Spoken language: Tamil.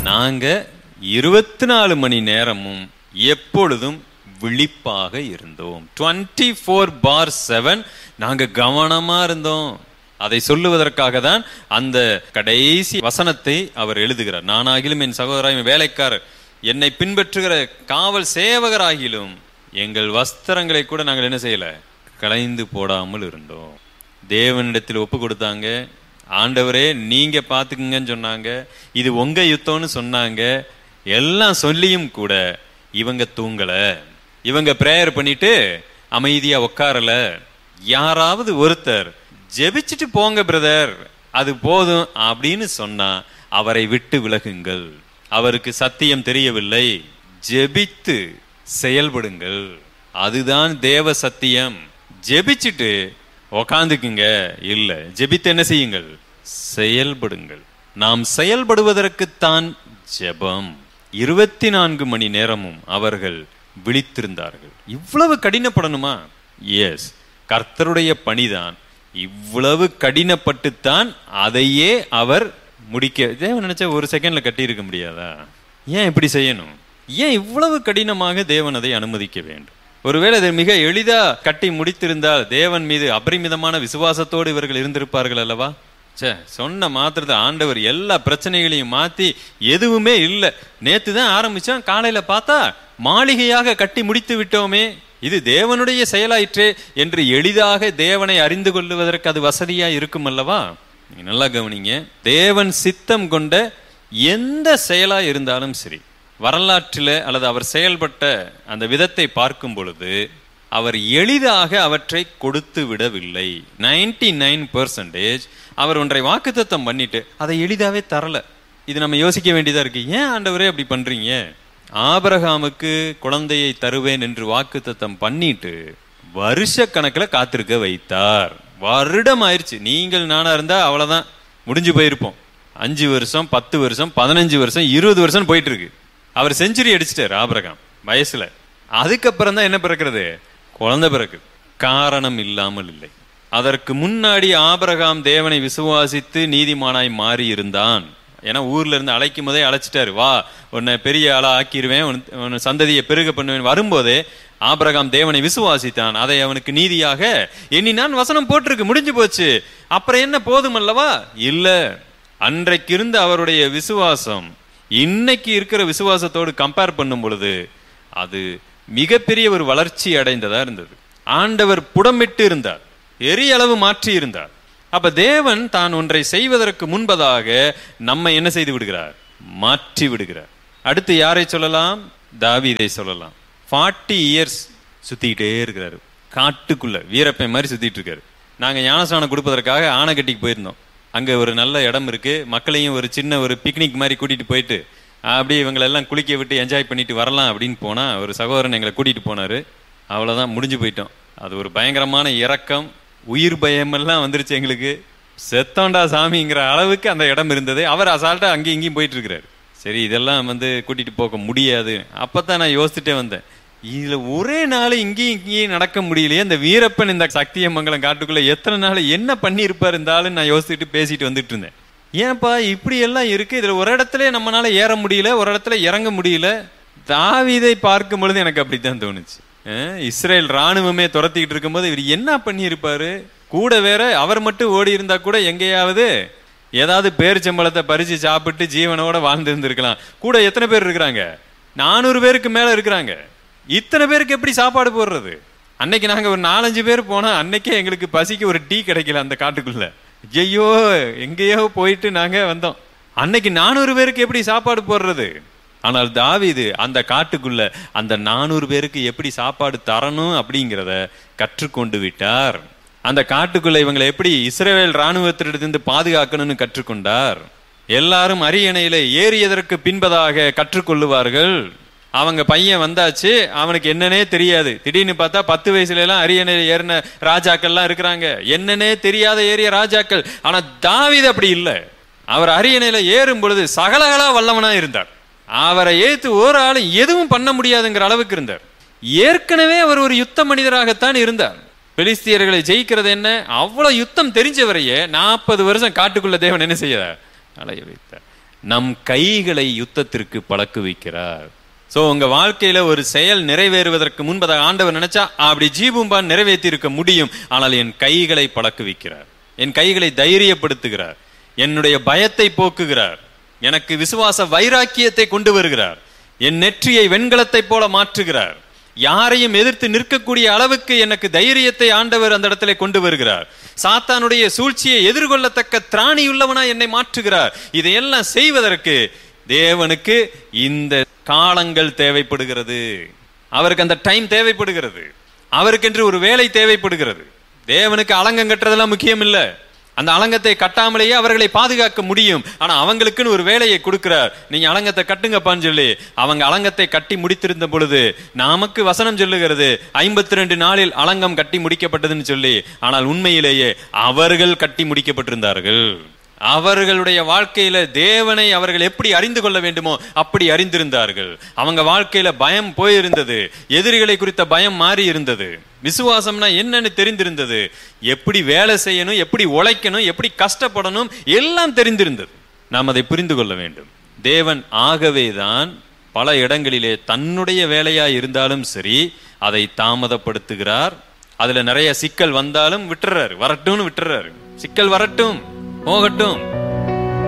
நாங்க இருபத்தி நாலு மணி நேரமும் எப்பொழுதும் விழிப்பாக இருந்தோம் 24 ஃபோர் பார் செவன் நாங்க கவனமா இருந்தோம் அதை சொல்லுவதற்காக தான் அந்த கடைசி வசனத்தை அவர் எழுதுகிறார் நானாகிலும் என் சகோதராயும் வேலைக்காரர் என்னை பின்பற்றுகிற காவல் சேவகராகிலும் எங்கள் வஸ்திரங்களை கூட நாங்கள் என்ன செய்யல களைந்து போடாமல் இருந்தோம் தேவனிடத்தில் ஒப்பு கொடுத்தாங்க ஆண்டவரே நீங்க பாத்துக்குங்கன்னு சொன்னாங்க இது உங்க யுத்தம்னு சொன்னாங்க எல்லாம் சொல்லியும் கூட இவங்க தூங்கல இவங்க பிரேயர் பண்ணிட்டு அமைதியா உட்காரல யாராவது ஒருத்தர் ஜெபிச்சுட்டு போங்க பிரதர் அது போதும் அப்படின்னு சொன்னா அவரை விட்டு விலகுங்கள் அவருக்கு சத்தியம் தெரியவில்லை ஜெபித்து செயல்படுங்கள் அதுதான் தேவ சத்தியம் ஜெபிச்சுட்டு உக்காந்துக்குங்க இல்ல ஜெபித்து என்ன செய்யுங்கள் செயல்படுங்கள் நாம் செயல்படுவதற்குத்தான் ஜெபம் இருபத்தி நான்கு மணி நேரமும் அவர்கள் விழித்திருந்தார்கள் இவ்வளவு கடினப்படணுமா எஸ் கர்த்தருடைய பணிதான் இவ்வளவு கடினப்பட்டுத்தான் அதையே அவர் முடிக்க தேவன் நினைச்சா ஒரு செகண்ட்ல கட்டி இருக்க முடியாதா ஏன் இப்படி செய்யணும் ஏன் இவ்வளவு கடினமாக தேவன் அதை அனுமதிக்க வேண்டும் ஒருவேளை அதை மிக எளிதா கட்டி முடித்திருந்தால் தேவன் மீது அபரிமிதமான விசுவாசத்தோடு இவர்கள் இருந்திருப்பார்கள் அல்லவா ச்சே சொன்ன மாத்திரத்தை ஆண்டவர் எல்லா பிரச்சனைகளையும் மாத்தி எதுவுமே இல்லை நேத்து தான் ஆரம்பிச்சான் காலையில பார்த்தா மாளிகையாக கட்டி முடித்து விட்டோமே இது தேவனுடைய செயலாயிற்றே என்று எளிதாக தேவனை அறிந்து கொள்ளுவதற்கு அது வசதியா இருக்கும் அல்லவா நீங்க நல்லா கவனிங்க தேவன் சித்தம் கொண்ட எந்த செயலா இருந்தாலும் சரி வரலாற்றில் அல்லது அவர் செயல்பட்ட அந்த விதத்தை பார்க்கும் பொழுது அவர் எளிதாக அவற்றை கொடுத்து விடவில்லை நைன்டி நைன் பர்சன்டேஜ் அவர் ஒன்றை வாக்குத்தத்தம் பண்ணிட்டு அதை எளிதாவே தரல இது நம்ம யோசிக்க வேண்டியதா இருக்கு ஏன் ஆண்டவரே அப்படி பண்றீங்க ஆபரகாமுக்கு குழந்தையை தருவேன் என்று வாக்குத்தத்தம் பண்ணிட்டு வருஷ கணக்குல காத்திருக்க வைத்தார் வருடம் ஆயிருச்சு நீங்கள் நானா இருந்தா அவ்வளவுதான் முடிஞ்சு போயிருப்போம் அஞ்சு வருஷம் பத்து வருஷம் பதினஞ்சு வருஷம் இருபது வருஷம் போயிட்டு இருக்கு அவர் செஞ்சுரி அடிச்சிட்டார் ஆபரகாம் வயசுல அதுக்கப்புறம் தான் என்ன பிறக்கிறது குழந்தை பிறகு காரணம் இல்லாமல் இல்லை அதற்கு முன்னாடி ஆபரகாம் தேவனை விசுவாசித்து நீதிமானாய் மாறி இருந்தான் ஏன்னா ஊர்ல இருந்து அழைக்கும் போதே அழைச்சிட்டாரு வா உன்னை பெரிய ஆளா ஆக்கிருவேன் உன் உன் சந்ததியை பெருக பண்ணுவேன் வரும்போதே ஆபரகாம் தேவனை விசுவாசித்தான் அதை அவனுக்கு நீதியாக எண்ணினான் வசனம் போட்டிருக்கு முடிஞ்சு போச்சு அப்புறம் என்ன போதும் அல்லவா இல்ல அன்றைக்கு இருந்த அவருடைய விசுவாசம் இன்னைக்கு இருக்கிற விசுவாசத்தோடு கம்பேர் பண்ணும் பொழுது அது மிகப்பெரிய ஒரு வளர்ச்சி அடைந்ததா இருந்தது ஆண்டவர் புடமிட்டு இருந்தார் எரிய அளவு மாற்றி இருந்தார் அப்ப தேவன் தான் ஒன்றை செய்வதற்கு முன்பதாக நம்ம என்ன செய்து விடுகிறார் மாற்றி விடுகிறார் அடுத்து யாரை சொல்லலாம் தாவீதை சொல்லலாம் ஃபார்ட்டி இயர்ஸ் சுத்திக்கிட்டே இருக்கிறாரு காட்டுக்குள்ள வீரப்பன் மாதிரி சுத்திட்டு இருக்காரு நாங்க ஞானஸ்நானம் கொடுப்பதற்காக ஆனைக்கட்டிக்கு போயிருந்தோம் அங்க ஒரு நல்ல இடம் இருக்கு மக்களையும் ஒரு சின்ன ஒரு பிக்னிக் மாதிரி கூட்டிட்டு போயிட்டு அப்படியே இவங்களை எல்லாம் குளிக்க விட்டு என்ஜாய் பண்ணிட்டு வரலாம் அப்படின்னு போனா ஒரு சகோதரன் எங்களை கூட்டிட்டு போனாரு அவ்வளவுதான் முடிஞ்சு போயிட்டோம் அது ஒரு பயங்கரமான இரக்கம் உயிர் பயமெல்லாம் வந்துருச்சு எங்களுக்கு செத்தோண்டா சாமிங்கிற அளவுக்கு அந்த இடம் இருந்தது அவர் அசால்ட்டா அங்கேயும் இங்கேயும் போயிட்டு இருக்கிறாரு சரி இதெல்லாம் வந்து கூட்டிட்டு போக முடியாது அப்பதான் நான் யோசிச்சுட்டே வந்தேன் இதுல ஒரே நாள் இங்கேயும் இங்கேயும் நடக்க முடியலையே இந்த வீரப்பன் இந்த சக்தியமங்கலம் காட்டுக்குள்ள எத்தனை நாள் என்ன பண்ணியிருப்பார் இருந்தாலும் நான் யோசிச்சுட்டு பேசிட்டு வந்துட்டு இருந்தேன் ஏன்ப்பா இப்படி எல்லாம் இருக்கு இதுல ஒரு இடத்துல நம்மளால ஏற முடியல ஒரு இடத்துல இறங்க முடியல தாவீதை பார்க்கும் பொழுது எனக்கு அப்படித்தான் தோணுச்சு அஹ் இஸ்ரேல் ராணுவமே துரத்திக்கிட்டு இருக்கும்போது இவர் என்ன பண்ணியிருப்பாரு கூட வேற அவர் மட்டும் ஓடி இருந்தா கூட எங்கேயாவது ஏதாவது பேரிச்சம்பளத்தை பறிச்சு சாப்பிட்டு ஜீவனோட வாழ்ந்து இருந்திருக்கலாம் கூட எத்தனை பேர் இருக்கிறாங்க நானூறு பேருக்கு மேல இருக்கிறாங்க இத்தனை பேருக்கு எப்படி சாப்பாடு போடுறது அன்னைக்கு நாங்க ஒரு நாலஞ்சு பேர் போனா அன்னைக்கே எங்களுக்கு பசிக்கு ஒரு டீ கிடைக்கல அந்த காட்டுக்குள்ள ஐயோ எங்கேயோ போயிட்டு நாங்க வந்தோம் அன்னைக்கு நானூறு பேருக்கு எப்படி சாப்பாடு போடுறது ஆனால் தாவீது அந்த காட்டுக்குள்ள அந்த நானூறு பேருக்கு எப்படி சாப்பாடு தரணும் அப்படிங்கிறத கற்றுக்கொண்டு விட்டார் அந்த காட்டுக்குள்ள இவங்களை எப்படி இஸ்ரேல் ராணுவத்திலிருந்து பாதுகாக்கணும்னு கற்றுக்கொண்டார் எல்லாரும் அரியணையில ஏறியதற்கு பின்பதாக கற்றுக்கொள்ளுவார்கள் அவங்க பையன் வந்தாச்சு அவனுக்கு என்னன்னே தெரியாது திடீர்னு பார்த்தா பத்து வயசுல எல்லாம் அரியணையில ஏறின ராஜாக்கள்லாம் இருக்கிறாங்க என்னன்னே தெரியாத ஏறிய ராஜாக்கள் ஆனா தாவீது அப்படி இல்லை அவர் அரியணையில ஏறும் பொழுது சகலகலா வல்லவனா இருந்தார் அவரை ஏத்து ஒரு ஆளு எதுவும் பண்ண முடியாதுங்கிற அளவுக்கு இருந்தார் ஏற்கனவே அவர் ஒரு யுத்த மனிதராகத்தான் இருந்தார் பெலிஸ்தியர்களை ஜெயிக்கிறது என்ன அவ்வளவு யுத்தம் தெரிஞ்சவரையே நாற்பது வருஷம் காட்டுக்குள்ள தேவன் என்ன செய்ய அலைய வைத்தார் நம் கைகளை யுத்தத்திற்கு பழக்குவிக்கிறார் சோ உங்க வாழ்க்கையில ஒரு செயல் நிறைவேறுவதற்கு முன்பதாக ஆண்டவர் நினைச்சா அப்படி ஜீபும்பான் நிறைவேற்றி இருக்க முடியும் ஆனால் என் கைகளை பழக்குவிக்கிறார் என் கைகளை தைரியப்படுத்துகிறார் என்னுடைய பயத்தை போக்குகிறார் எனக்கு விசுவாச வைராக்கியத்தை கொண்டு வருகிறார் என் நெற்றியை வெண்கலத்தைப் போல மாற்றுகிறார் யாரையும் எதிர்த்து நிற்கக்கூடிய அளவுக்கு எனக்கு தைரியத்தை ஆண்டவர் அந்த இடத்துல கொண்டு வருகிறார் சாத்தானுடைய சூழ்ச்சியை எதிர்கொள்ளத்தக்க திராணியுள்ளவனா என்னை மாற்றுகிறார் இதையெல்லாம் செய்வதற்கு தேவனுக்கு இந்த காலங்கள் தேவைப்படுகிறது அவருக்கு அந்த டைம் தேவைப்படுகிறது அவருக்கென்று ஒரு வேலை தேவைப்படுகிறது தேவனுக்கு அலங்கம் கட்டுறதெல்லாம் முக்கியம் இல்ல அந்த அலங்கத்தை கட்டாமலேயே அவர்களை பாதுகாக்க முடியும் ஆனா அவங்களுக்குன்னு ஒரு வேலையை கொடுக்கிறார் நீங்க அலங்கத்தை கட்டுங்கப்பான்னு சொல்லி அவங்க அலங்கத்தை கட்டி முடித்திருந்த பொழுது நமக்கு வசனம் சொல்லுகிறது ஐம்பத்தி ரெண்டு நாளில் அலங்கம் கட்டி முடிக்கப்பட்டதுன்னு சொல்லி ஆனால் உண்மையிலேயே அவர்கள் கட்டி முடிக்கப்பட்டிருந்தார்கள் அவர்களுடைய வாழ்க்கையில தேவனை அவர்கள் எப்படி அறிந்து கொள்ள வேண்டுமோ அப்படி அறிந்திருந்தார்கள் அவங்க வாழ்க்கையில பயம் போயிருந்தது எதிரிகளை குறித்த பயம் மாறி இருந்தது விசுவாசம்னா என்னன்னு தெரிந்திருந்தது எப்படி வேலை செய்யணும் எப்படி உழைக்கணும் எப்படி கஷ்டப்படணும் எல்லாம் தெரிந்திருந்தது நாம் அதை புரிந்து கொள்ள வேண்டும் தேவன் ஆகவேதான் பல இடங்களிலே தன்னுடைய வேலையா இருந்தாலும் சரி அதை தாமதப்படுத்துகிறார் அதுல நிறைய சிக்கல் வந்தாலும் விட்டுறாரு வரட்டும்னு விட்டுறாரு சிக்கல் வரட்டும் போகட்டும்